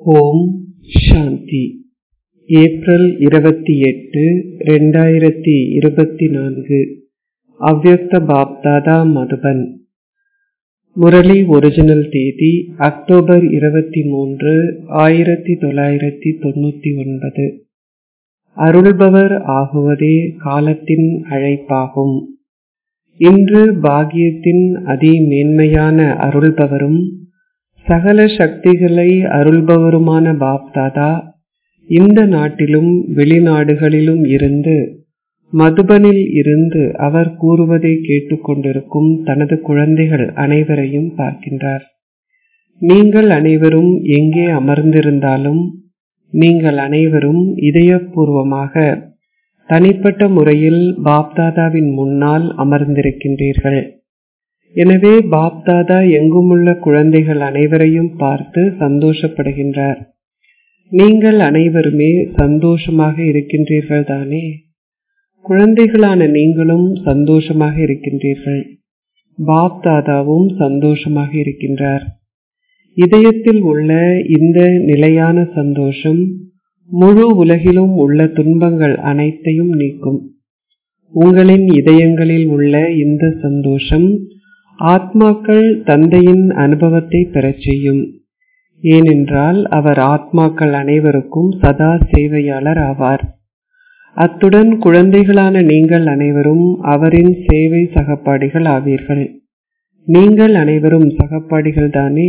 ஓம் சாந்தி April இருபத்தி எட்டு ரெண்டாயிரத்தி இருபத்தி நான்கு அவ்யக்த பாப்தாதா மதுபன் முரளி ஒரிஜினல் தேதி அக்டோபர் இருபத்தி மூன்று ஆயிரத்தி தொள்ளாயிரத்தி தொண்ணூத்தி ஒன்பது அருள்பவர் ஆகுவதே காலத்தின் அழைப்பாகும் இன்று பாக்கியத்தின் அதி மேன்மையான அருள்பவரும் சகல சக்திகளை அருள்பவருமான பாப்தாதா இந்த நாட்டிலும் வெளிநாடுகளிலும் இருந்து மதுபனில் இருந்து அவர் கூறுவதை கேட்டுக்கொண்டிருக்கும் தனது குழந்தைகள் அனைவரையும் பார்க்கின்றார் நீங்கள் அனைவரும் எங்கே அமர்ந்திருந்தாலும் நீங்கள் அனைவரும் இதயபூர்வமாக தனிப்பட்ட முறையில் பாப்தாதாவின் முன்னால் அமர்ந்திருக்கின்றீர்கள் எனவே பாப்தாதா எங்குமுள்ள குழந்தைகள் அனைவரையும் பார்த்து சந்தோஷப்படுகின்றார் நீங்கள் அனைவருமே சந்தோஷமாக இருக்கின்றீர்கள் தானே குழந்தைகளான நீங்களும் சந்தோஷமாக இருக்கின்றீர்கள் பாப்தாதாவும் சந்தோஷமாக இருக்கின்றார் இதயத்தில் உள்ள இந்த நிலையான சந்தோஷம் முழு உலகிலும் உள்ள துன்பங்கள் அனைத்தையும் நீக்கும் உங்களின் இதயங்களில் உள்ள இந்த சந்தோஷம் ஆத்மாக்கள் தந்தையின் அனுபவத்தை பெறச் செய்யும் ஏனென்றால் அவர் ஆத்மாக்கள் அனைவருக்கும் சதா சேவையாளர் ஆவார் அத்துடன் குழந்தைகளான நீங்கள் அனைவரும் அவரின் சேவை சகப்பாடிகள் ஆவீர்கள் நீங்கள் அனைவரும் சகப்பாடிகள் தானே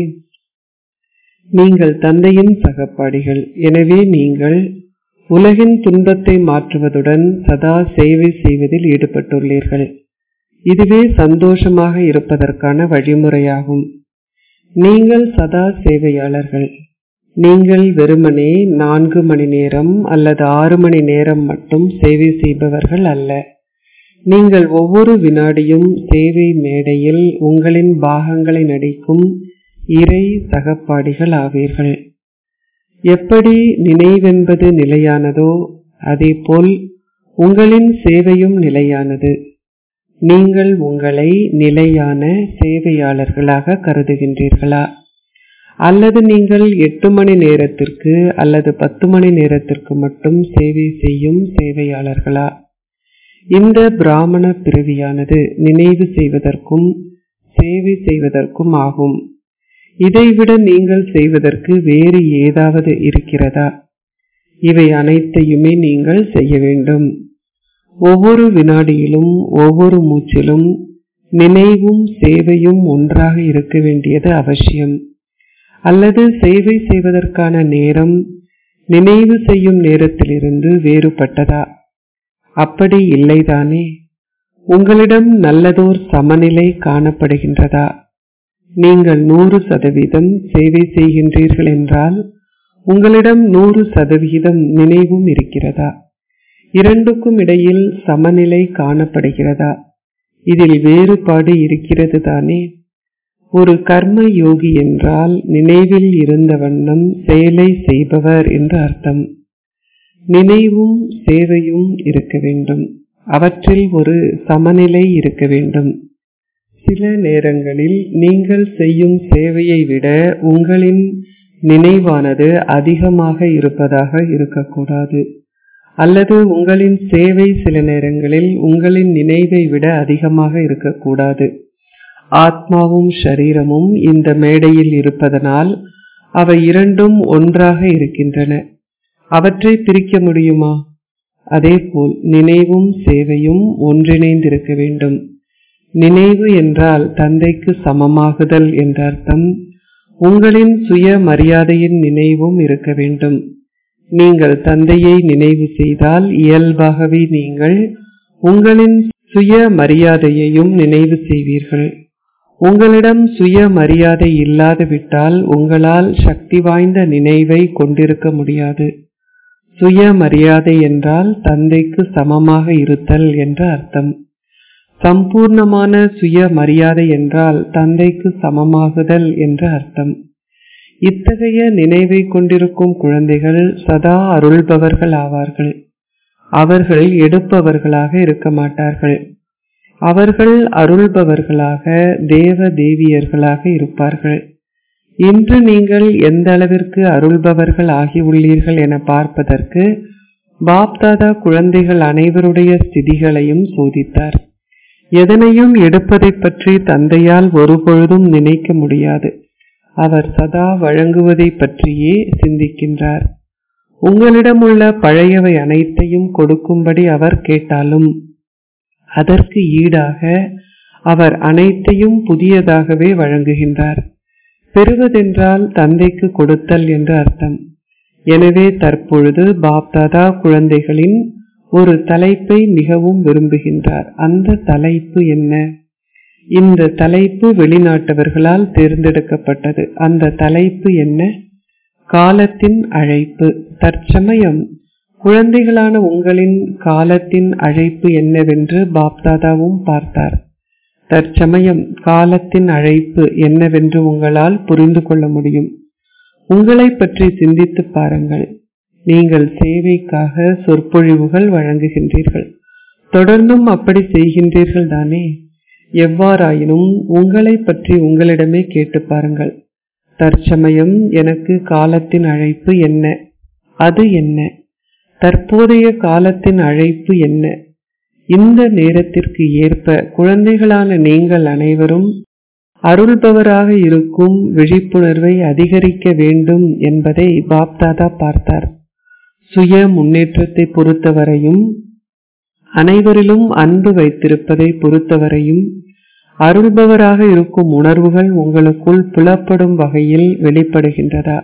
நீங்கள் தந்தையின் சகப்பாடிகள் எனவே நீங்கள் உலகின் துன்பத்தை மாற்றுவதுடன் சதா சேவை செய்வதில் ஈடுபட்டுள்ளீர்கள் இதுவே சந்தோஷமாக இருப்பதற்கான வழிமுறையாகும் நீங்கள் சதா சேவையாளர்கள் நீங்கள் வெறுமனே நான்கு மணி நேரம் அல்லது ஆறு மணி நேரம் மட்டும் சேவை செய்பவர்கள் அல்ல நீங்கள் ஒவ்வொரு வினாடியும் சேவை மேடையில் உங்களின் பாகங்களை நடிக்கும் இறை சகப்பாடிகள் ஆவீர்கள் எப்படி நினைவென்பது நிலையானதோ அதேபோல் உங்களின் சேவையும் நிலையானது நீங்கள் உங்களை நிலையான சேவையாளர்களாக கருதுகின்றீர்களா அல்லது நீங்கள் எட்டு மணி நேரத்திற்கு அல்லது பத்து மணி நேரத்திற்கு மட்டும் சேவை செய்யும் சேவையாளர்களா இந்த பிராமண பிறவியானது நினைவு செய்வதற்கும் சேவை செய்வதற்கும் ஆகும் இதைவிட நீங்கள் செய்வதற்கு வேறு ஏதாவது இருக்கிறதா இவை அனைத்தையுமே நீங்கள் செய்ய வேண்டும் ஒவ்வொரு வினாடியிலும் ஒவ்வொரு மூச்சிலும் நினைவும் சேவையும் ஒன்றாக இருக்க வேண்டியது அவசியம் அல்லது சேவை செய்வதற்கான நேரம் நினைவு செய்யும் நேரத்திலிருந்து வேறுபட்டதா அப்படி இல்லைதானே உங்களிடம் நல்லதோர் சமநிலை காணப்படுகின்றதா நீங்கள் நூறு சதவீதம் சேவை செய்கின்றீர்கள் என்றால் உங்களிடம் நூறு சதவிகிதம் நினைவும் இருக்கிறதா இரண்டுக்கும் இடையில் சமநிலை காணப்படுகிறதா இதில் வேறுபாடு இருக்கிறது தானே ஒரு கர்ம யோகி என்றால் நினைவில் இருந்த வண்ணம் செயலை செய்பவர் என்று அர்த்தம் நினைவும் சேவையும் இருக்க வேண்டும் அவற்றில் ஒரு சமநிலை இருக்க வேண்டும் சில நேரங்களில் நீங்கள் செய்யும் சேவையை விட உங்களின் நினைவானது அதிகமாக இருப்பதாக இருக்கக்கூடாது அல்லது உங்களின் சேவை சில நேரங்களில் உங்களின் நினைவை விட அதிகமாக இருக்கக்கூடாது ஆத்மாவும் ஷரீரமும் இந்த மேடையில் இருப்பதனால் அவை இரண்டும் ஒன்றாக இருக்கின்றன அவற்றை பிரிக்க முடியுமா அதேபோல் நினைவும் சேவையும் ஒன்றிணைந்திருக்க வேண்டும் நினைவு என்றால் தந்தைக்கு சமமாகுதல் என்ற அர்த்தம் உங்களின் சுய மரியாதையின் நினைவும் இருக்க வேண்டும் நீங்கள் தந்தையை நினைவு செய்தால் இயல்பாகவே நீங்கள் உங்களின் சுய மரியாதையையும் நினைவு செய்வீர்கள் உங்களிடம் சுய மரியாதை இல்லாது விட்டால் உங்களால் சக்தி வாய்ந்த நினைவை கொண்டிருக்க முடியாது சுய மரியாதை என்றால் தந்தைக்கு சமமாக இருத்தல் என்ற அர்த்தம் சம்பூர்ணமான சுய மரியாதை என்றால் தந்தைக்கு சமமாகுதல் என்ற அர்த்தம் இத்தகைய நினைவை கொண்டிருக்கும் குழந்தைகள் சதா அருள்பவர்கள் ஆவார்கள் அவர்கள் எடுப்பவர்களாக இருக்க மாட்டார்கள் அவர்கள் அருள்பவர்களாக தேவ தேவியர்களாக இருப்பார்கள் இன்று நீங்கள் எந்த அளவிற்கு அருள்பவர்கள் ஆகியுள்ளீர்கள் என பார்ப்பதற்கு பாப்தாதா குழந்தைகள் அனைவருடைய ஸ்திதிகளையும் சோதித்தார் எதனையும் எடுப்பதைப் பற்றி தந்தையால் ஒருபொழுதும் நினைக்க முடியாது அவர் சதா வழங்குவதை பற்றியே சிந்திக்கின்றார் உங்களிடமுள்ள பழையவை அனைத்தையும் கொடுக்கும்படி அவர் கேட்டாலும் அதற்கு ஈடாக அவர் அனைத்தையும் புதியதாகவே வழங்குகின்றார் பெறுவதென்றால் தந்தைக்கு கொடுத்தல் என்று அர்த்தம் எனவே தற்பொழுது பாப்தாதா குழந்தைகளின் ஒரு தலைப்பை மிகவும் விரும்புகின்றார் அந்த தலைப்பு என்ன இந்த தலைப்பு வெளிநாட்டவர்களால் தேர்ந்தெடுக்கப்பட்டது அந்த தலைப்பு என்ன காலத்தின் அழைப்பு தற்சமயம் குழந்தைகளான உங்களின் காலத்தின் அழைப்பு என்னவென்று பாப்தாதாவும் பார்த்தார் தற்சமயம் காலத்தின் அழைப்பு என்னவென்று உங்களால் புரிந்து கொள்ள முடியும் உங்களை பற்றி சிந்தித்து பாருங்கள் நீங்கள் சேவைக்காக சொற்பொழிவுகள் வழங்குகின்றீர்கள் தொடர்ந்தும் அப்படி செய்கின்றீர்கள் தானே எவ்வாறாயினும் உங்களை பற்றி உங்களிடமே கேட்டு பாருங்கள் தற்சமயம் எனக்கு காலத்தின் அழைப்பு என்ன அது என்ன தற்போதைய காலத்தின் அழைப்பு என்ன இந்த நேரத்திற்கு ஏற்ப குழந்தைகளான நீங்கள் அனைவரும் அருள்பவராக இருக்கும் விழிப்புணர்வை அதிகரிக்க வேண்டும் என்பதை பாப்தாதா பார்த்தார் சுய முன்னேற்றத்தை பொறுத்தவரையும் அனைவரிலும் அன்பு வைத்திருப்பதை பொறுத்தவரையும் அருள்பவராக இருக்கும் உணர்வுகள் உங்களுக்குள் புலப்படும் வகையில் வெளிப்படுகின்றதா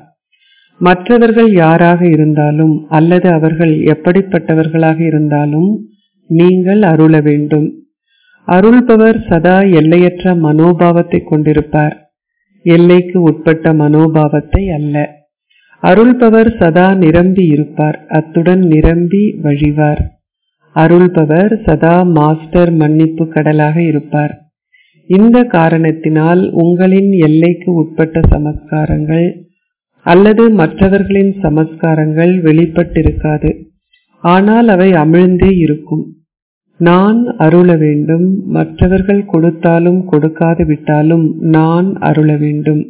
மற்றவர்கள் யாராக இருந்தாலும் அல்லது அவர்கள் எப்படிப்பட்டவர்களாக இருந்தாலும் நீங்கள் அருள வேண்டும் அருள்பவர் சதா எல்லையற்ற மனோபாவத்தை கொண்டிருப்பார் எல்லைக்கு உட்பட்ட மனோபாவத்தை அல்ல அருள்பவர் சதா நிரம்பி இருப்பார் அத்துடன் நிரம்பி வழிவார் அருள்பவர் சதா மாஸ்டர் மன்னிப்பு கடலாக இருப்பார் இந்த காரணத்தினால் உங்களின் எல்லைக்கு உட்பட்ட சமஸ்காரங்கள் அல்லது மற்றவர்களின் சமஸ்காரங்கள் வெளிப்பட்டிருக்காது ஆனால் அவை அமிழ்ந்தே இருக்கும் நான் அருள வேண்டும் மற்றவர்கள் கொடுத்தாலும் கொடுக்காது விட்டாலும் நான் அருள வேண்டும்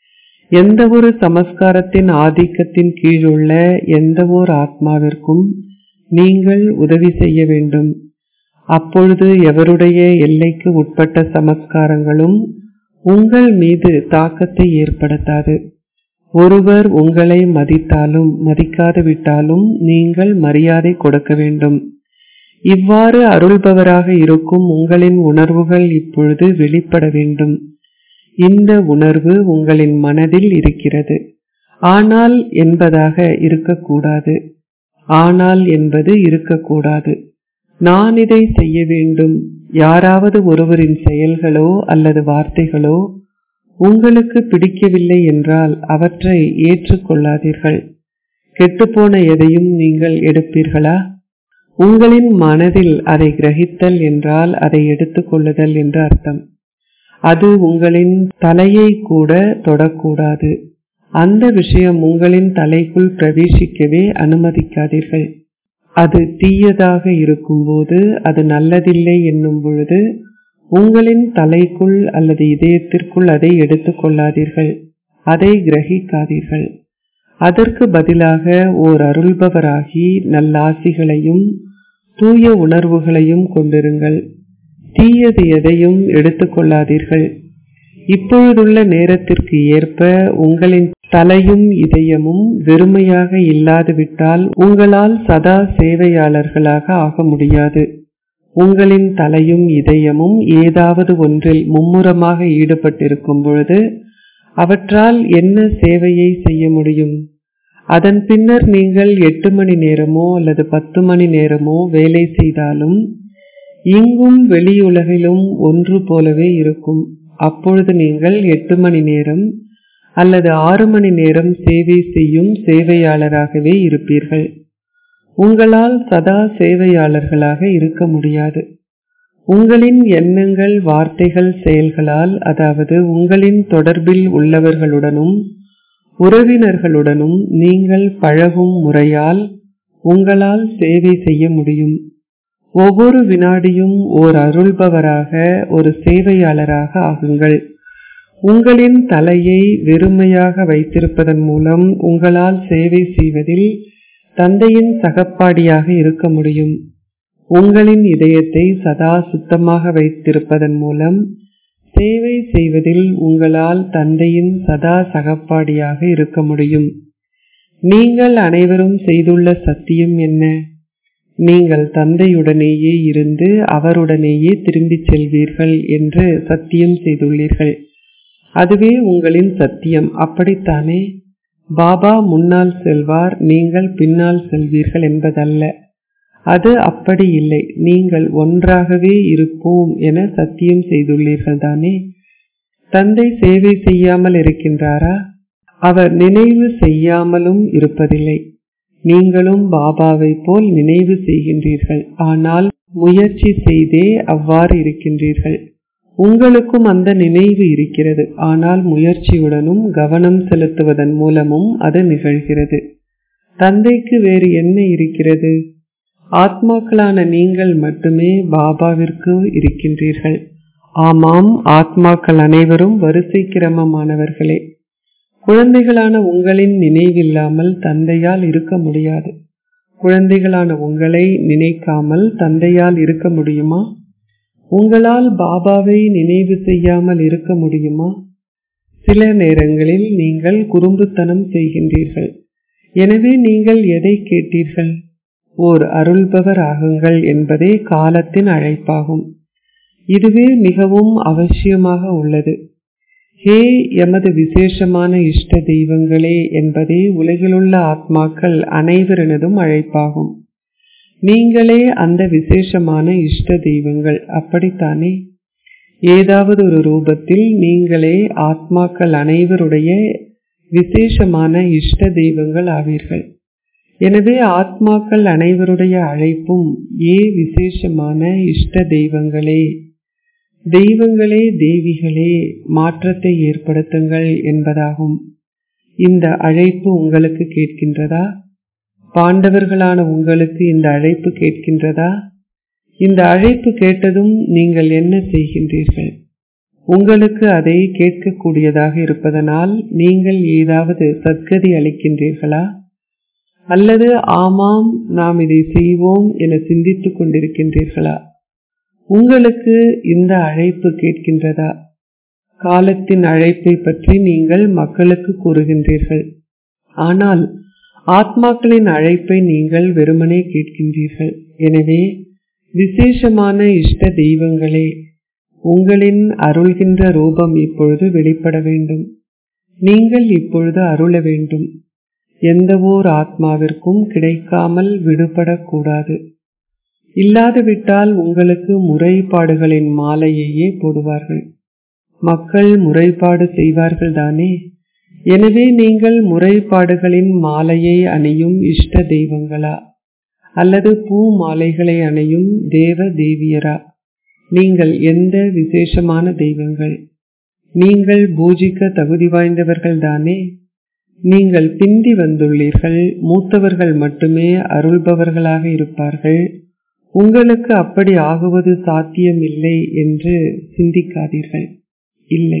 எந்த ஒரு சமஸ்காரத்தின் ஆதிக்கத்தின் கீழுள்ள எந்த ஓர் ஆத்மாவிற்கும் நீங்கள் உதவி செய்ய வேண்டும் அப்பொழுது எவருடைய எல்லைக்கு உட்பட்ட சமஸ்காரங்களும் உங்கள் மீது தாக்கத்தை ஏற்படுத்தாது ஒருவர் உங்களை மதித்தாலும் மதிக்காது விட்டாலும் நீங்கள் மரியாதை கொடுக்க வேண்டும் இவ்வாறு அருள்பவராக இருக்கும் உங்களின் உணர்வுகள் இப்பொழுது வெளிப்பட வேண்டும் இந்த உணர்வு உங்களின் மனதில் இருக்கிறது ஆனால் என்பதாக இருக்கக்கூடாது ஆனால் என்பது இருக்கக்கூடாது நான் இதை செய்ய வேண்டும் யாராவது ஒருவரின் செயல்களோ அல்லது வார்த்தைகளோ உங்களுக்கு பிடிக்கவில்லை என்றால் அவற்றை ஏற்றுக்கொள்ளாதீர்கள் கெட்டுப்போன எதையும் நீங்கள் எடுப்பீர்களா உங்களின் மனதில் அதை கிரகித்தல் என்றால் அதை எடுத்துக்கொள்ளுதல் என்று அர்த்தம் அது உங்களின் தலையை கூட தொடக்கூடாது அந்த விஷயம் உங்களின் தலைக்குள் பிரவேசிக்கவே அனுமதிக்காதீர்கள் அது தீயதாக இருக்கும்போது அது நல்லதில்லை என்னும் பொழுது உங்களின் தலைக்குள் அல்லது இதயத்திற்குள் அதை எடுத்துக்கொள்ளாதீர்கள் அதை கிரகிக்காதீர்கள் அதற்கு பதிலாக ஓர் அருள்பவராகி நல்லாசிகளையும் தூய உணர்வுகளையும் கொண்டிருங்கள் தீயது எதையும் எடுத்துக்கொள்ளாதீர்கள் இப்பொழுதுள்ள நேரத்திற்கு ஏற்ப உங்களின் தலையும் இதயமும் வெறுமையாக இல்லாதுவிட்டால் உங்களால் சதா சேவையாளர்களாக ஆக முடியாது உங்களின் தலையும் இதயமும் ஏதாவது ஒன்றில் மும்முரமாக ஈடுபட்டிருக்கும் பொழுது அவற்றால் என்ன சேவையை செய்ய முடியும் அதன் பின்னர் நீங்கள் எட்டு மணி நேரமோ அல்லது பத்து மணி நேரமோ வேலை செய்தாலும் இங்கும் வெளியுலகிலும் ஒன்று போலவே இருக்கும் அப்பொழுது நீங்கள் எட்டு மணி நேரம் அல்லது ஆறு மணி நேரம் சேவை செய்யும் சேவையாளராகவே இருப்பீர்கள் உங்களால் சதா சேவையாளர்களாக இருக்க முடியாது உங்களின் எண்ணங்கள் வார்த்தைகள் செயல்களால் அதாவது உங்களின் தொடர்பில் உள்ளவர்களுடனும் உறவினர்களுடனும் நீங்கள் பழகும் முறையால் உங்களால் சேவை செய்ய முடியும் ஒவ்வொரு வினாடியும் ஓர் அருள்பவராக ஒரு சேவையாளராக ஆகுங்கள் உங்களின் தலையை வெறுமையாக வைத்திருப்பதன் மூலம் உங்களால் சேவை செய்வதில் தந்தையின் சகப்பாடியாக இருக்க முடியும் உங்களின் இதயத்தை சதா சுத்தமாக வைத்திருப்பதன் மூலம் சேவை செய்வதில் உங்களால் தந்தையின் சதா சகப்பாடியாக இருக்க முடியும் நீங்கள் அனைவரும் செய்துள்ள சத்தியம் என்ன நீங்கள் தந்தையுடனேயே இருந்து அவருடனேயே திரும்பிச் செல்வீர்கள் என்று சத்தியம் செய்துள்ளீர்கள் அதுவே உங்களின் சத்தியம் அப்படித்தானே பாபா முன்னால் செல்வார் நீங்கள் பின்னால் செல்வீர்கள் என்பதல்ல அது அப்படி இல்லை நீங்கள் ஒன்றாகவே இருப்போம் என சத்தியம் செய்துள்ளீர்கள் தானே தந்தை சேவை செய்யாமல் இருக்கின்றாரா அவர் நினைவு செய்யாமலும் இருப்பதில்லை நீங்களும் பாபாவை போல் நினைவு செய்கின்றீர்கள் ஆனால் முயற்சி செய்தே அவ்வாறு இருக்கின்றீர்கள் உங்களுக்கும் அந்த நினைவு இருக்கிறது ஆனால் முயற்சியுடனும் கவனம் செலுத்துவதன் மூலமும் அது நிகழ்கிறது தந்தைக்கு வேறு என்ன இருக்கிறது ஆத்மாக்களான நீங்கள் மட்டுமே பாபாவிற்கு இருக்கின்றீர்கள் ஆமாம் ஆத்மாக்கள் அனைவரும் வரிசை கிரமமானவர்களே குழந்தைகளான உங்களின் நினைவில்லாமல் தந்தையால் இருக்க முடியாது குழந்தைகளான உங்களை நினைக்காமல் தந்தையால் இருக்க முடியுமா உங்களால் பாபாவை நினைவு செய்யாமல் இருக்க முடியுமா சில நேரங்களில் நீங்கள் குறும்புத்தனம் செய்கின்றீர்கள் எனவே நீங்கள் எதை கேட்டீர்கள் ஓர் அருள்பவர் ஆகுங்கள் என்பதே காலத்தின் அழைப்பாகும் இதுவே மிகவும் அவசியமாக உள்ளது ஹே எமது விசேஷமான இஷ்ட தெய்வங்களே என்பதே உலகிலுள்ள ஆத்மாக்கள் அனைவரினதும் அழைப்பாகும் நீங்களே அந்த விசேஷமான இஷ்ட தெய்வங்கள் அப்படித்தானே ஏதாவது ஒரு ரூபத்தில் நீங்களே ஆத்மாக்கள் அனைவருடைய விசேஷமான இஷ்ட தெய்வங்கள் ஆவீர்கள் எனவே ஆத்மாக்கள் அனைவருடைய அழைப்பும் ஏ விசேஷமான இஷ்ட தெய்வங்களே தெய்வங்களே தேவிகளே மாற்றத்தை ஏற்படுத்துங்கள் என்பதாகும் இந்த அழைப்பு உங்களுக்கு கேட்கின்றதா பாண்டவர்களான உங்களுக்கு இந்த அழைப்பு கேட்கின்றதா இந்த அழைப்பு கேட்டதும் நீங்கள் என்ன செய்கின்றீர்கள் உங்களுக்கு அதை கேட்கக்கூடியதாக இருப்பதனால் நீங்கள் ஏதாவது சத்கதி அளிக்கின்றீர்களா அல்லது ஆமாம் நாம் இதை செய்வோம் என சிந்தித்துக் கொண்டிருக்கின்றீர்களா உங்களுக்கு இந்த அழைப்பு கேட்கின்றதா காலத்தின் அழைப்பை பற்றி நீங்கள் மக்களுக்கு கூறுகின்றீர்கள் ஆனால் ஆத்மாக்களின் அழைப்பை நீங்கள் வெறுமனே கேட்கின்றீர்கள் எனவே விசேஷமான இஷ்ட தெய்வங்களே உங்களின் அருள்கின்ற ரூபம் இப்பொழுது வெளிப்பட வேண்டும் நீங்கள் இப்பொழுது அருள வேண்டும் எந்த ஓர் ஆத்மாவிற்கும் கிடைக்காமல் விடுபடக்கூடாது இல்லாதுவிட்டால் உங்களுக்கு முறைப்பாடுகளின் மாலையையே போடுவார்கள் மக்கள் முறைப்பாடு செய்வார்கள் தானே எனவே நீங்கள் முறைப்பாடுகளின் மாலையை அணியும் இஷ்ட தெய்வங்களா அல்லது பூ மாலைகளை அணியும் தேவ தேவியரா நீங்கள் எந்த விசேஷமான தெய்வங்கள் நீங்கள் பூஜிக்க தகுதி வாய்ந்தவர்கள் தானே நீங்கள் பிந்தி வந்துள்ளீர்கள் மூத்தவர்கள் மட்டுமே அருள்பவர்களாக இருப்பார்கள் உங்களுக்கு அப்படி ஆகுவது சாத்தியமில்லை என்று சிந்திக்காதீர்கள் இல்லை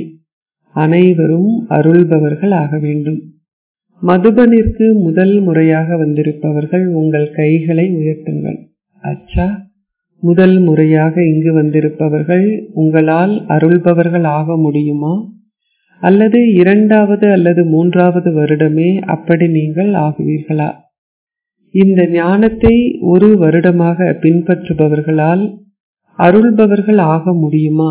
அனைவரும் அருள்பவர்கள் ஆக வேண்டும் மதுபனிற்கு முதல் முறையாக வந்திருப்பவர்கள் உங்கள் கைகளை உயர்த்துங்கள் அச்சா முதல் முறையாக இங்கு வந்திருப்பவர்கள் உங்களால் அருள்பவர்கள் ஆக முடியுமா அல்லது இரண்டாவது அல்லது மூன்றாவது வருடமே அப்படி நீங்கள் ஆகுவீர்களா இந்த ஞானத்தை ஒரு வருடமாக பின்பற்றுபவர்களால் அருள்பவர்கள் ஆக முடியுமா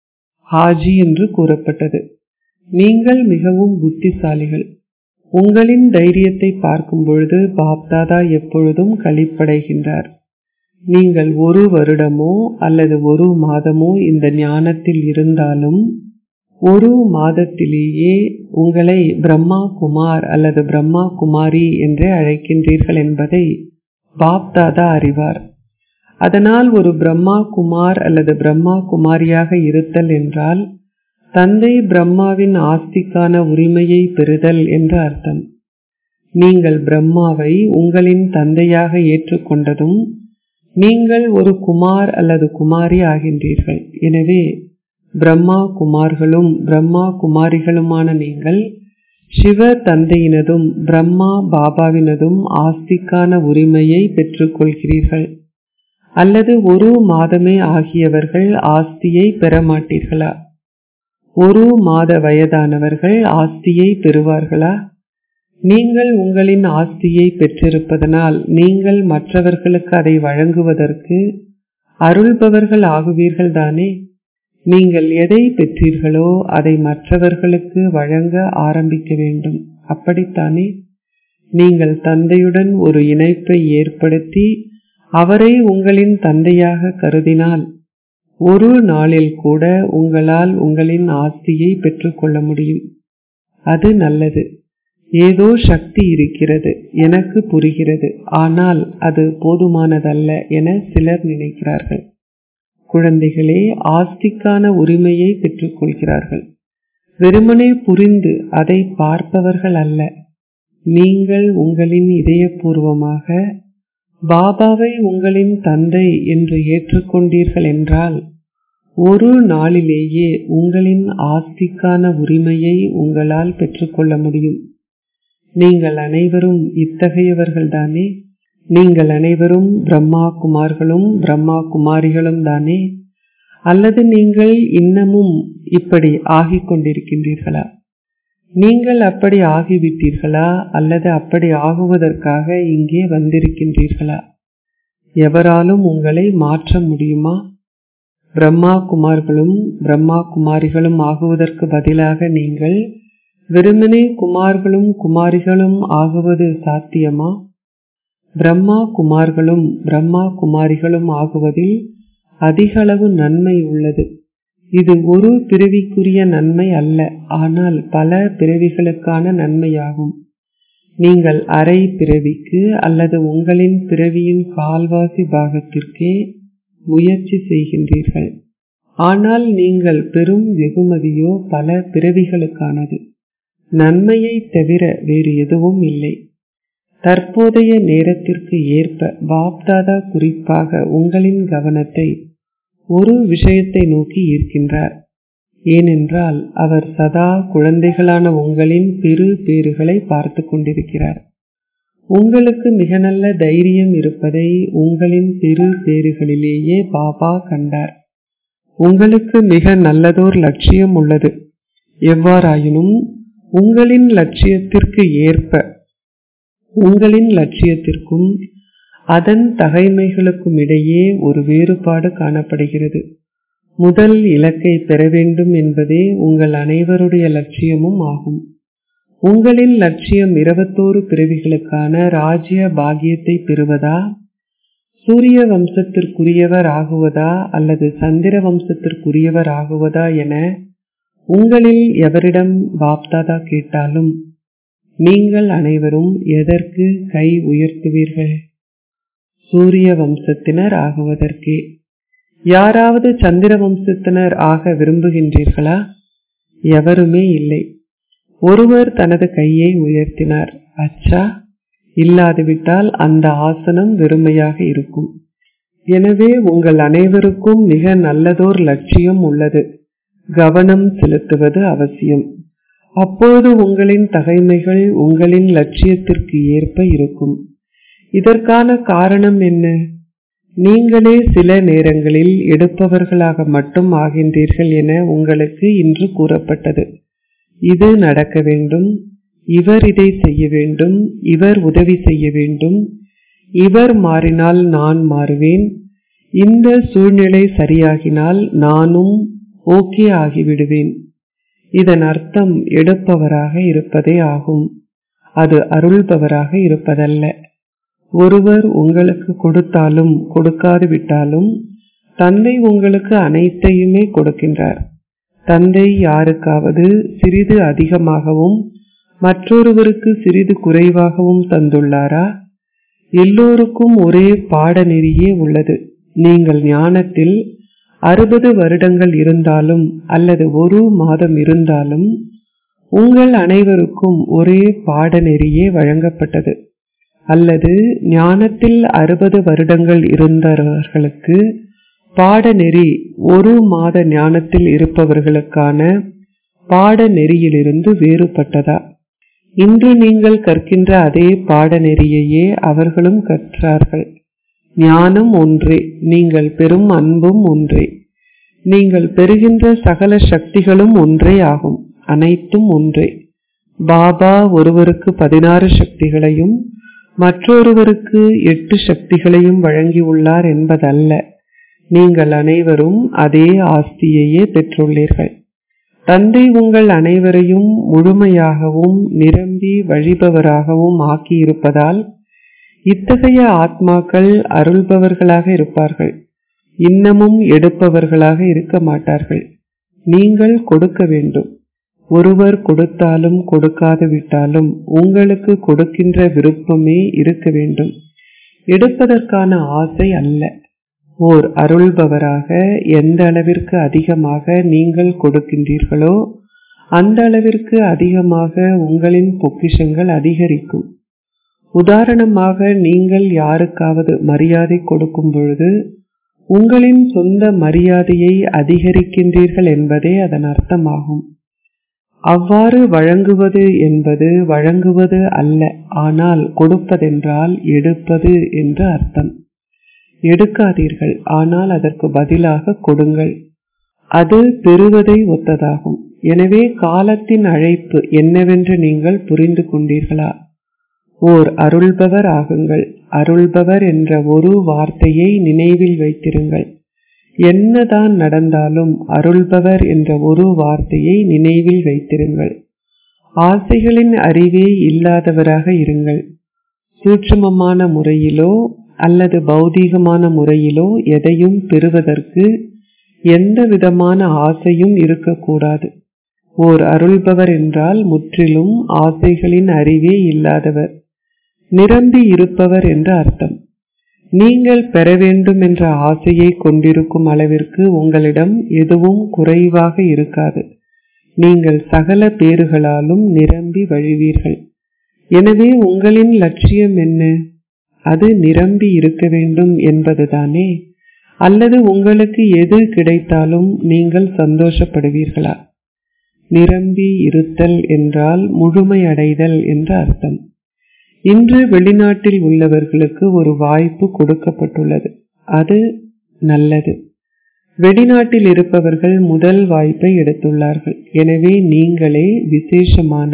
ஹாஜி என்று கூறப்பட்டது நீங்கள் மிகவும் புத்திசாலிகள் உங்களின் தைரியத்தை பார்க்கும் பொழுது பாப்தாதா எப்பொழுதும் கழிப்படைகின்றார் நீங்கள் ஒரு வருடமோ அல்லது ஒரு மாதமோ இந்த ஞானத்தில் இருந்தாலும் ஒரு மாதத்திலேயே உங்களை பிரம்மா குமார் அல்லது பிரம்மா குமாரி என்று அழைக்கின்றீர்கள் என்பதை பாப்தாதா அறிவார் அதனால் ஒரு பிரம்மா குமார் அல்லது பிரம்மா குமாரியாக இருத்தல் என்றால் தந்தை பிரம்மாவின் ஆஸ்திக்கான உரிமையை பெறுதல் என்று அர்த்தம் நீங்கள் பிரம்மாவை உங்களின் தந்தையாக ஏற்றுக்கொண்டதும் நீங்கள் ஒரு குமார் அல்லது குமாரி ஆகின்றீர்கள் எனவே பிரம்மா குமார்களும் பிரம்மா குமாரிகளுமான நீங்கள் சிவ தந்தையினதும் பிரம்மா பாபாவினதும் ஆஸ்திக்கான உரிமையை பெற்றுக்கொள்கிறீர்கள் அல்லது ஒரு மாதமே ஆகியவர்கள் ஆஸ்தியை பெற மாட்டீர்களா ஒரு மாத வயதானவர்கள் ஆஸ்தியை பெறுவார்களா நீங்கள் உங்களின் ஆஸ்தியை பெற்றிருப்பதனால் நீங்கள் மற்றவர்களுக்கு அதை வழங்குவதற்கு அருள்பவர்கள் ஆகுவீர்கள் தானே நீங்கள் எதை பெற்றீர்களோ அதை மற்றவர்களுக்கு வழங்க ஆரம்பிக்க வேண்டும் அப்படித்தானே நீங்கள் தந்தையுடன் ஒரு இணைப்பை ஏற்படுத்தி அவரை உங்களின் தந்தையாக கருதினால் ஒரு நாளில் கூட உங்களால் உங்களின் ஆஸ்தியை பெற்றுக்கொள்ள முடியும் அது நல்லது ஏதோ சக்தி இருக்கிறது எனக்கு புரிகிறது ஆனால் அது போதுமானதல்ல என சிலர் நினைக்கிறார்கள் குழந்தைகளே ஆஸ்திக்கான உரிமையை பெற்றுக்கொள்கிறார்கள் வெறுமனே புரிந்து அதை பார்ப்பவர்கள் அல்ல நீங்கள் உங்களின் இதயபூர்வமாக பாபாவை உங்களின் தந்தை என்று ஏற்றுக்கொண்டீர்கள் என்றால் ஒரு நாளிலேயே உங்களின் ஆஸ்திக்கான உரிமையை உங்களால் பெற்றுக்கொள்ள முடியும் நீங்கள் அனைவரும் இத்தகையவர்கள்தானே நீங்கள் அனைவரும் பிரம்மா குமார்களும் பிரம்மா குமாரிகளும் தானே அல்லது நீங்கள் இன்னமும் இப்படி ஆகிக் கொண்டிருக்கின்றீர்களா நீங்கள் அப்படி ஆகிவிட்டீர்களா அல்லது அப்படி ஆகுவதற்காக இங்கே வந்திருக்கின்றீர்களா எவராலும் உங்களை மாற்ற முடியுமா பிரம்மா குமார்களும் பிரம்மா குமாரிகளும் ஆகுவதற்கு பதிலாக நீங்கள் வெறுமனே குமார்களும் குமாரிகளும் ஆகுவது சாத்தியமா பிரம்மா குமார்களும் பிரம்மா குமாரிகளும் ஆகுவதில் அதிக அளவு நன்மை உள்ளது இது ஒரு பிறவிக்குரிய நன்மை அல்ல ஆனால் பல பிறவிகளுக்கான நன்மையாகும் நீங்கள் அரை பிறவிக்கு அல்லது உங்களின் பிறவியின் கால்வாசி பாகத்திற்கே முயற்சி செய்கின்றீர்கள் ஆனால் நீங்கள் பெரும் வெகுமதியோ பல பிறவிகளுக்கானது நன்மையை தவிர வேறு எதுவும் இல்லை தற்போதைய நேரத்திற்கு ஏற்ப பாப்தாதா குறிப்பாக உங்களின் கவனத்தை ஒரு விஷயத்தை நோக்கி ஈர்க்கின்றார் ஏனென்றால் அவர் சதா குழந்தைகளான உங்களின் பெரு பேறுகளை பார்த்து கொண்டிருக்கிறார் உங்களுக்கு மிக நல்ல தைரியம் இருப்பதை உங்களின் பெரு பேறுகளிலேயே பாபா கண்டார் உங்களுக்கு மிக நல்லதோர் லட்சியம் உள்ளது எவ்வாறாயினும் உங்களின் லட்சியத்திற்கு ஏற்ப உங்களின் லட்சியத்திற்கும் அதன் தகைமைகளுக்கும் இடையே ஒரு வேறுபாடு காணப்படுகிறது முதல் இலக்கை பெற வேண்டும் என்பதே உங்கள் அனைவருடைய லட்சியமும் ஆகும் உங்களின் லட்சியம் இருபத்தோரு பிறவிகளுக்கான ராஜ்ய பாகியத்தை பெறுவதா சூரிய வம்சத்திற்குரியவர் ஆகுவதா அல்லது சந்திர வம்சத்திற்குரியவர் ஆகுவதா என உங்களில் எவரிடம் பாப்தாதா கேட்டாலும் நீங்கள் அனைவரும் எதற்கு கை உயர்த்துவீர்கள் சூரிய வம்சத்தினர் ஆகுவதற்கே யாராவது சந்திர வம்சத்தினர் ஆக விரும்புகின்றீர்களா எவருமே இல்லை ஒருவர் தனது கையை உயர்த்தினார் அச்சா இல்லாதுவிட்டால் அந்த ஆசனம் வெறுமையாக இருக்கும் எனவே உங்கள் அனைவருக்கும் மிக நல்லதோர் லட்சியம் உள்ளது கவனம் செலுத்துவது அவசியம் அப்போது உங்களின் தகைமைகள் உங்களின் லட்சியத்திற்கு ஏற்ப இருக்கும் இதற்கான காரணம் என்ன நீங்களே சில நேரங்களில் எடுப்பவர்களாக மட்டும் ஆகின்றீர்கள் என உங்களுக்கு இன்று கூறப்பட்டது இது நடக்க வேண்டும் இவர் இதை செய்ய வேண்டும் இவர் உதவி செய்ய வேண்டும் இவர் மாறினால் நான் மாறுவேன் இந்த சூழ்நிலை சரியாகினால் நானும் ஓகே ஆகிவிடுவேன் இதன் அர்த்தம் எடுப்பவராக இருப்பதே ஆகும் அது அருள்பவராக இருப்பதல்ல ஒருவர் உங்களுக்கு கொடுத்தாலும் கொடுக்காது விட்டாலும் தந்தை உங்களுக்கு அனைத்தையுமே கொடுக்கின்றார் தந்தை யாருக்காவது சிறிது அதிகமாகவும் மற்றொருவருக்கு சிறிது குறைவாகவும் தந்துள்ளாரா எல்லோருக்கும் ஒரே பாடநெறியே உள்ளது நீங்கள் ஞானத்தில் அறுபது வருடங்கள் இருந்தாலும் அல்லது ஒரு மாதம் இருந்தாலும் உங்கள் அனைவருக்கும் ஒரே பாடநெறியே வழங்கப்பட்டது அல்லது ஞானத்தில் அறுபது வருடங்கள் இருந்தவர்களுக்கு பாடநெறி ஒரு மாத ஞானத்தில் இருப்பவர்களுக்கான பாடநெறியிலிருந்து வேறுபட்டதா இன்று நீங்கள் கற்கின்ற அதே பாடநெறியையே அவர்களும் கற்றார்கள் ஞானம் ஒன்றே நீங்கள் பெறும் அன்பும் ஒன்றே நீங்கள் பெறுகின்ற சகல சக்திகளும் ஒன்றே ஆகும் அனைத்தும் ஒன்றே பாபா ஒருவருக்கு பதினாறு சக்திகளையும் மற்றொருவருக்கு எட்டு சக்திகளையும் வழங்கியுள்ளார் என்பதல்ல நீங்கள் அனைவரும் அதே ஆஸ்தியையே பெற்றுள்ளீர்கள் தந்தை உங்கள் அனைவரையும் முழுமையாகவும் நிரம்பி வழிபவராகவும் ஆக்கியிருப்பதால் இத்தகைய ஆத்மாக்கள் அருள்பவர்களாக இருப்பார்கள் இன்னமும் எடுப்பவர்களாக இருக்க மாட்டார்கள் நீங்கள் கொடுக்க வேண்டும் ஒருவர் கொடுத்தாலும் கொடுக்காது விட்டாலும் உங்களுக்கு கொடுக்கின்ற விருப்பமே இருக்க வேண்டும் எடுப்பதற்கான ஆசை அல்ல ஓர் அருள்பவராக எந்த அளவிற்கு அதிகமாக நீங்கள் கொடுக்கின்றீர்களோ அந்த அளவிற்கு அதிகமாக உங்களின் பொக்கிஷங்கள் அதிகரிக்கும் உதாரணமாக நீங்கள் யாருக்காவது மரியாதை கொடுக்கும் பொழுது உங்களின் சொந்த மரியாதையை அதிகரிக்கின்றீர்கள் என்பதே அதன் அர்த்தமாகும் அவ்வாறு வழங்குவது என்பது வழங்குவது அல்ல ஆனால் கொடுப்பதென்றால் எடுப்பது என்று அர்த்தம் எடுக்காதீர்கள் ஆனால் அதற்கு பதிலாக கொடுங்கள் அது பெறுவதை ஒத்ததாகும் எனவே காலத்தின் அழைப்பு என்னவென்று நீங்கள் புரிந்து கொண்டீர்களா ஓர் அருள்பவர் ஆகுங்கள் அருள்பவர் என்ற ஒரு வார்த்தையை நினைவில் வைத்திருங்கள் என்னதான் நடந்தாலும் அருள்பவர் என்ற ஒரு வார்த்தையை நினைவில் வைத்திருங்கள் ஆசைகளின் அறிவே இல்லாதவராக இருங்கள் சூட்சுமமான முறையிலோ அல்லது பௌதீகமான முறையிலோ எதையும் பெறுவதற்கு எந்த விதமான ஆசையும் இருக்கக்கூடாது ஓர் அருள்பவர் என்றால் முற்றிலும் ஆசைகளின் அறிவே இல்லாதவர் நிரம்பி இருப்பவர் என்று அர்த்தம் நீங்கள் பெற வேண்டும் என்ற ஆசையை கொண்டிருக்கும் அளவிற்கு உங்களிடம் எதுவும் குறைவாக இருக்காது நீங்கள் சகல பேறுகளாலும் நிரம்பி வழிவீர்கள் எனவே உங்களின் லட்சியம் என்ன அது நிரம்பி இருக்க வேண்டும் என்பதுதானே அல்லது உங்களுக்கு எது கிடைத்தாலும் நீங்கள் சந்தோஷப்படுவீர்களா நிரம்பி இருத்தல் என்றால் முழுமையடைதல் என்று அர்த்தம் இன்று வெளிநாட்டில் உள்ளவர்களுக்கு ஒரு வாய்ப்பு கொடுக்கப்பட்டுள்ளது அது நல்லது வெளிநாட்டில் இருப்பவர்கள் முதல் வாய்ப்பை எடுத்துள்ளார்கள் எனவே நீங்களே விசேஷமான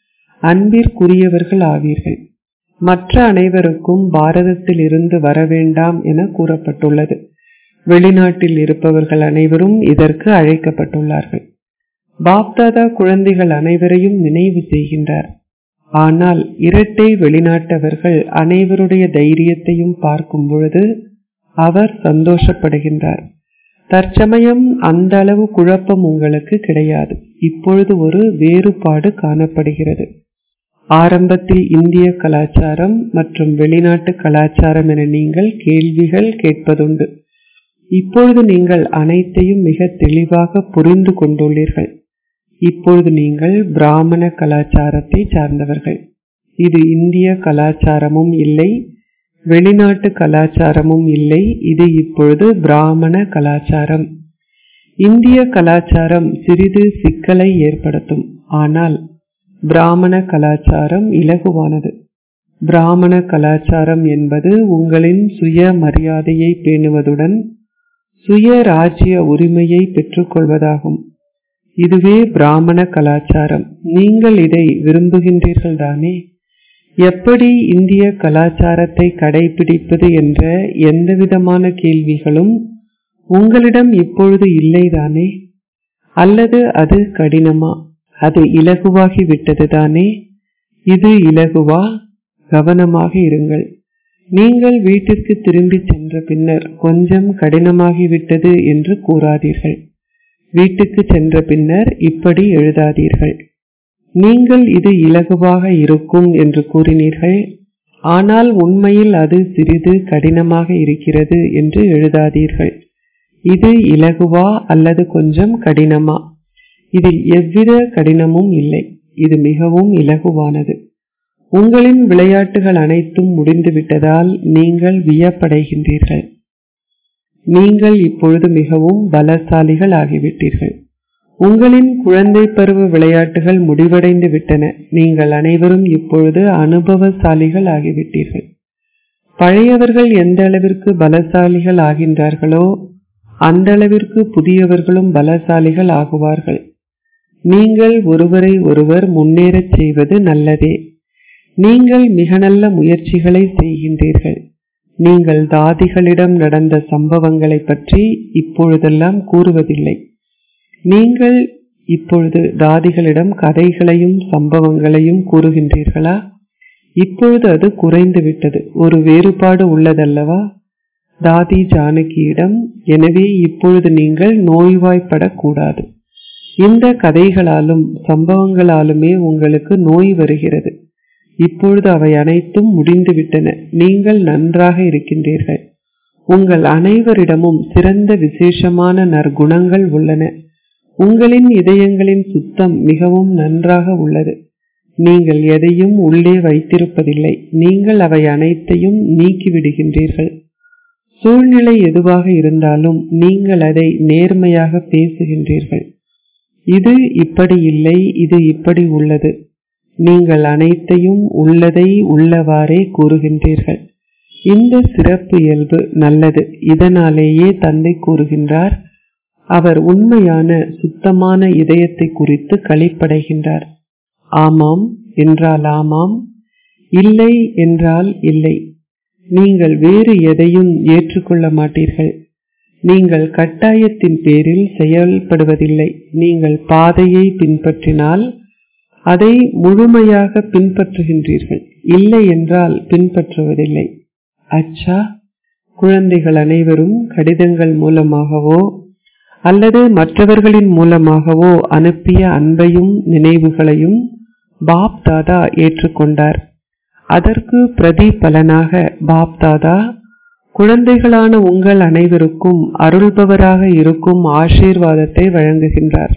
அன்பிற்குரியவர்கள் ஆவீர்கள் மற்ற அனைவருக்கும் பாரதத்தில் இருந்து வர வேண்டாம் என கூறப்பட்டுள்ளது வெளிநாட்டில் இருப்பவர்கள் அனைவரும் இதற்கு அழைக்கப்பட்டுள்ளார்கள் பாப்தாதா குழந்தைகள் அனைவரையும் நினைவு செய்கின்றார் ஆனால் இரட்டை வெளிநாட்டவர்கள் அனைவருடைய தைரியத்தையும் பார்க்கும் பொழுது அவர் சந்தோஷப்படுகின்றார் தற்சமயம் அந்த அளவு குழப்பம் உங்களுக்கு கிடையாது இப்பொழுது ஒரு வேறுபாடு காணப்படுகிறது ஆரம்பத்தில் இந்திய கலாச்சாரம் மற்றும் வெளிநாட்டு கலாச்சாரம் என நீங்கள் கேள்விகள் கேட்பதுண்டு இப்பொழுது நீங்கள் அனைத்தையும் மிக தெளிவாக புரிந்து கொண்டுள்ளீர்கள் இப்பொழுது நீங்கள் பிராமண கலாச்சாரத்தை சார்ந்தவர்கள் இது இந்திய கலாச்சாரமும் இல்லை வெளிநாட்டு கலாச்சாரமும் இல்லை இது இப்பொழுது பிராமண கலாச்சாரம் இந்திய கலாச்சாரம் சிறிது சிக்கலை ஏற்படுத்தும் ஆனால் பிராமண கலாச்சாரம் இலகுவானது பிராமண கலாச்சாரம் என்பது உங்களின் சுய மரியாதையை பேணுவதுடன் சுய ராஜ்ய உரிமையை பெற்றுக்கொள்வதாகும் இதுவே பிராமண கலாச்சாரம் நீங்கள் இதை விரும்புகின்றீர்கள் தானே எப்படி இந்திய கலாச்சாரத்தை கடைபிடிப்பது என்ற எந்தவிதமான கேள்விகளும் உங்களிடம் இப்பொழுது இல்லைதானே அல்லது அது கடினமா அது இலகுவாகி விட்டது தானே இது இலகுவா கவனமாக இருங்கள் நீங்கள் வீட்டிற்கு திரும்பி சென்ற பின்னர் கொஞ்சம் கடினமாகிவிட்டது என்று கூறாதீர்கள் வீட்டுக்கு சென்ற பின்னர் இப்படி எழுதாதீர்கள் நீங்கள் இது இலகுவாக இருக்கும் என்று கூறினீர்கள் ஆனால் உண்மையில் அது சிறிது கடினமாக இருக்கிறது என்று எழுதாதீர்கள் இது இலகுவா அல்லது கொஞ்சம் கடினமா இதில் எவ்வித கடினமும் இல்லை இது மிகவும் இலகுவானது உங்களின் விளையாட்டுகள் அனைத்தும் முடிந்துவிட்டதால் நீங்கள் வியப்படைகின்றீர்கள் நீங்கள் இப்பொழுது மிகவும் பலசாலிகள் ஆகிவிட்டீர்கள் உங்களின் குழந்தை பருவ விளையாட்டுகள் முடிவடைந்து விட்டன நீங்கள் அனைவரும் இப்பொழுது அனுபவசாலிகள் ஆகிவிட்டீர்கள் பழையவர்கள் எந்த அளவிற்கு பலசாலிகள் ஆகின்றார்களோ அந்த அளவிற்கு புதியவர்களும் பலசாலிகள் ஆகுவார்கள் நீங்கள் ஒருவரை ஒருவர் முன்னேறச் செய்வது நல்லதே நீங்கள் மிக நல்ல முயற்சிகளை செய்கின்றீர்கள் நீங்கள் தாதிகளிடம் நடந்த சம்பவங்களை பற்றி இப்பொழுதெல்லாம் கூறுவதில்லை நீங்கள் இப்பொழுது தாதிகளிடம் கதைகளையும் சம்பவங்களையும் கூறுகின்றீர்களா இப்பொழுது அது குறைந்து விட்டது ஒரு வேறுபாடு உள்ளதல்லவா தாதி ஜானகியிடம் எனவே இப்பொழுது நீங்கள் நோய்வாய்ப்படக்கூடாது இந்த கதைகளாலும் சம்பவங்களாலுமே உங்களுக்கு நோய் வருகிறது இப்பொழுது அவை அனைத்தும் முடிந்துவிட்டன நீங்கள் நன்றாக இருக்கின்றீர்கள் உங்கள் அனைவரிடமும் சிறந்த விசேஷமான நற்குணங்கள் உள்ளன உங்களின் இதயங்களின் சுத்தம் மிகவும் நன்றாக உள்ளது நீங்கள் எதையும் உள்ளே வைத்திருப்பதில்லை நீங்கள் அவை அனைத்தையும் நீக்கிவிடுகின்றீர்கள் சூழ்நிலை எதுவாக இருந்தாலும் நீங்கள் அதை நேர்மையாக பேசுகின்றீர்கள் இது இப்படி இல்லை இது இப்படி உள்ளது நீங்கள் அனைத்தையும் உள்ளதை உள்ளவாறே கூறுகின்றீர்கள் இந்த சிறப்பு இயல்பு நல்லது இதனாலேயே தந்தை கூறுகின்றார் அவர் உண்மையான சுத்தமான இதயத்தை குறித்து களிப்படைகின்றார் ஆமாம் என்றால் ஆமாம் இல்லை என்றால் இல்லை நீங்கள் வேறு எதையும் ஏற்றுக்கொள்ள மாட்டீர்கள் நீங்கள் கட்டாயத்தின் பேரில் செயல்படுவதில்லை நீங்கள் பாதையை பின்பற்றினால் அதை முழுமையாக பின்பற்றுகின்றீர்கள் இல்லை என்றால் பின்பற்றுவதில்லை அச்சா குழந்தைகள் அனைவரும் கடிதங்கள் மூலமாகவோ அல்லது மற்றவர்களின் மூலமாகவோ அனுப்பிய அன்பையும் நினைவுகளையும் பாப் தாதா ஏற்றுக்கொண்டார் அதற்கு பிரதிபலனாக பாப் தாதா குழந்தைகளான உங்கள் அனைவருக்கும் அருள்பவராக இருக்கும் ஆசீர்வாதத்தை வழங்குகின்றார்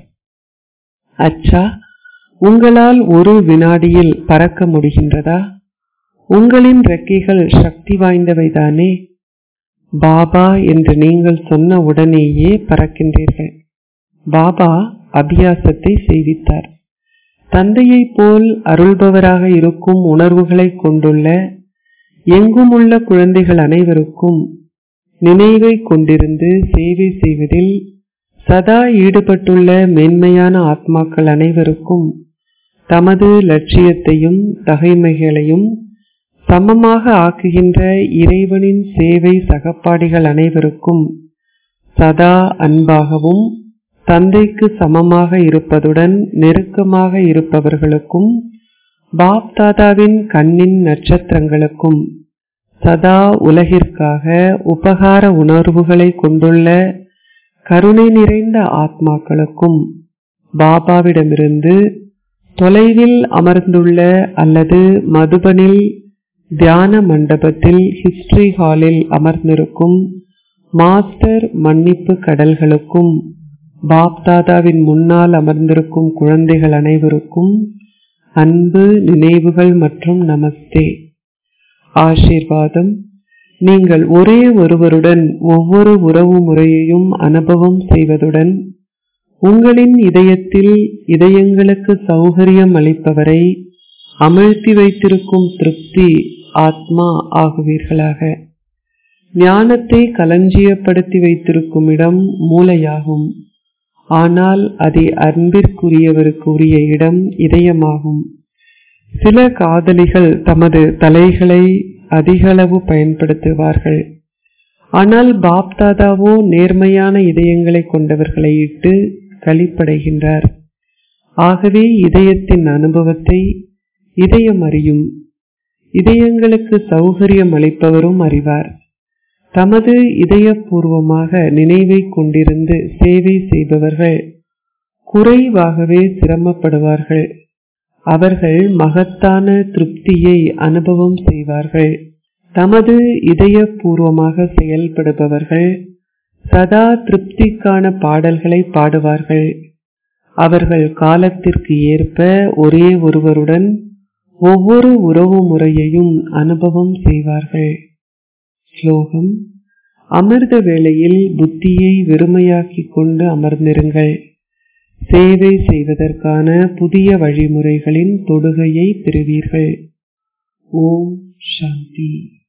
அச்சா உங்களால் ஒரு வினாடியில் பறக்க முடிகின்றதா உங்களின் ரெக்கைகள் சக்தி வாய்ந்தவைதானே பாபா என்று நீங்கள் சொன்ன உடனேயே பறக்கின்றீர்கள் பாபா அபியாசத்தை செய்வித்தார் தந்தையைப் போல் அருள்பவராக இருக்கும் உணர்வுகளை கொண்டுள்ள எங்குமுள்ள குழந்தைகள் அனைவருக்கும் நினைவை கொண்டிருந்து சேவை செய்வதில் சதா ஈடுபட்டுள்ள மேன்மையான ஆத்மாக்கள் அனைவருக்கும் தமது லட்சியத்தையும் தகைமைகளையும் சமமாக ஆக்குகின்ற இறைவனின் சேவை சகப்பாடிகள் அனைவருக்கும் சதா அன்பாகவும் தந்தைக்கு சமமாக இருப்பதுடன் நெருக்கமாக இருப்பவர்களுக்கும் பாப் தாதாவின் கண்ணின் நட்சத்திரங்களுக்கும் சதா உலகிற்காக உபகார உணர்வுகளை கொண்டுள்ள கருணை நிறைந்த ஆத்மாக்களுக்கும் பாபாவிடமிருந்து தொலைவில் அமர்ந்துள்ள அல்லது மதுபனில் தியான மண்டபத்தில் ஹிஸ்டரி ஹாலில் அமர்ந்திருக்கும் மாஸ்டர் மன்னிப்பு கடல்களுக்கும் பாப்தாதாவின் முன்னால் அமர்ந்திருக்கும் குழந்தைகள் அனைவருக்கும் அன்பு நினைவுகள் மற்றும் நமஸ்தே ஆசீர்வாதம் நீங்கள் ஒரே ஒருவருடன் ஒவ்வொரு உறவு முறையையும் அனுபவம் செய்வதுடன் உங்களின் இதயத்தில் இதயங்களுக்கு சௌகரியம் அளிப்பவரை அமிழ்த்தி வைத்திருக்கும் திருப்தி ஆத்மா ஆகுவீர்களாக ஞானத்தை களஞ்சியப்படுத்தி வைத்திருக்கும் இடம் மூளையாகும் ஆனால் அதை அன்பிற்குரியவருக்கு உரிய இடம் இதயமாகும் சில காதலிகள் தமது தலைகளை அதிகளவு பயன்படுத்துவார்கள் ஆனால் பாப்தாதாவோ நேர்மையான இதயங்களை கொண்டவர்களை இட்டு கழிப்படைகின்றார் ஆகவே இதயத்தின் அனுபவத்தை இதயம் அறியும் இதயங்களுக்கு சௌகரியம் அளிப்பவரும் அறிவார் தமது இதயபூர்வமாக நினைவை கொண்டிருந்து சேவை செய்பவர்கள் குறைவாகவே சிரமப்படுவார்கள் அவர்கள் மகத்தான திருப்தியை அனுபவம் செய்வார்கள் தமது இதயபூர்வமாக செயல்படுபவர்கள் சதா திருப்திக்கான பாடல்களை பாடுவார்கள் அவர்கள் காலத்திற்கு ஏற்ப ஒரே ஒருவருடன் ஒவ்வொரு உறவு முறையையும் அனுபவம் செய்வார்கள் ஸ்லோகம் அமிர்த வேளையில் புத்தியை வெறுமையாக்கிக் கொண்டு அமர்ந்திருங்கள் சேவை செய்வதற்கான புதிய வழிமுறைகளின் தொடுகையை பெறுவீர்கள் ஓம் சாந்தி